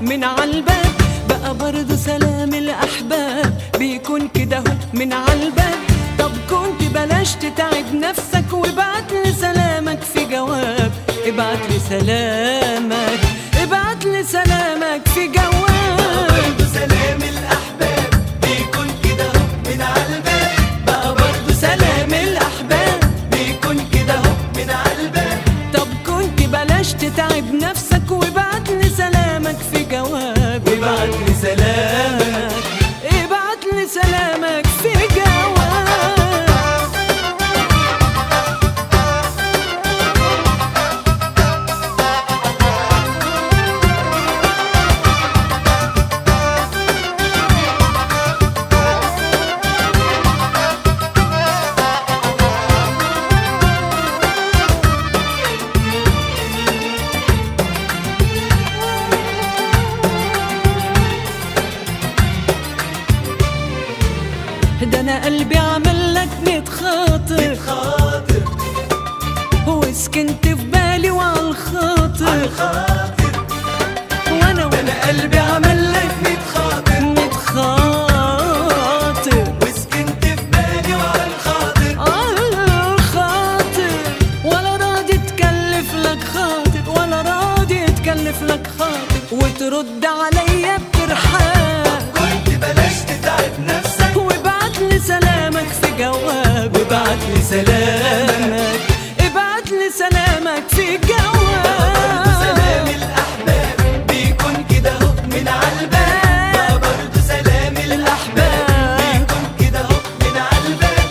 من عالباب بقى برضو سلام الأحباب بيكون كده هو من عالباب طب كنت بلاش تتعب نفسك وابعت لي سلامك في جواب ابعت لي سلامك ابعت لي سلامك في جواب برضو سلام الأحباب بيكون كده هو من عالباب بقى برضو سلام الأحباب بيكون كده هو من عالباب طب كنت بلاش تتعب نفسك وابعت لي سلامك في جواب ابعت لي سلامك ابعت لي سلامك في جواب ده انا قلبي عمل لك ميت خاطر خاطر وسكنت في بالي وعلى الخاطر خاطر وانا أنا قلبي عمل لك ميت خاطر ميت خاطر وسكنت في بالي وعلى الخاطر على الخاطر ولا راضي تكلف لك خاطر ولا راضي تكلف لك خاطر وترد عليا بترحاب كنت بلاش تتعب نفسك وابعت لي سلامك في جواب ابعت لي سلامك ابعت لي سلامك في برضو سلام جواب الأحباب بيكون كده هو من عالباب بقى برضو سلام الأحباب بيكون كده هو من عالباب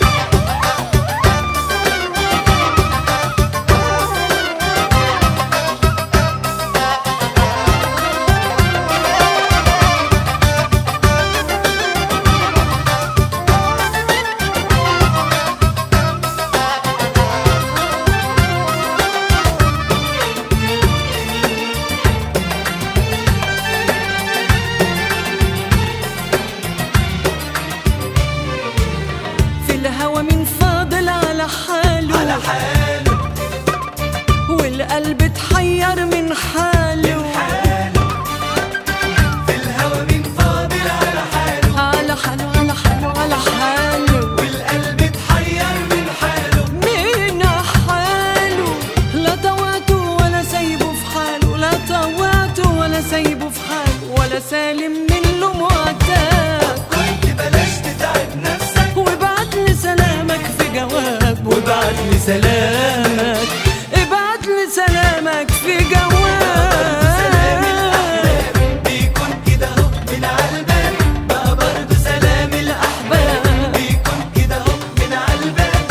في الهوى من فاضل على حاله على حاله والقلب اتحير من حاله حاله في الهوى من فاضل على حاله على حاله على حاله على حاله والقلب اتحير من حاله من حاله لا طوعته ولا سايبه في حاله لا طوعته ولا سايبه في حاله ولا سالم منه معتاد كنت بلاش تتعب نفسك وابعت لي سلامك في جواب وابعت لي سلامك ابعت لي سلامك في سلام جواب الأحباب بيكون كده هو من عالباب بقى برضو سلام الأحباب بيكون كده هو من عالباب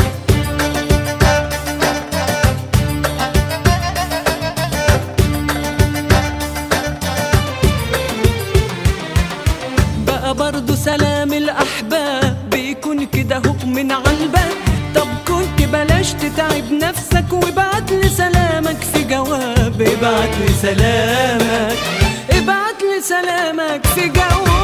بقى برضو سلام الأحباب بيكون كده هو من عالباب طب كنت بلاش تتعب نفسك وابعت لي سلامك في جواب ابعت لي سلامك ابعت لي سلامك في جواب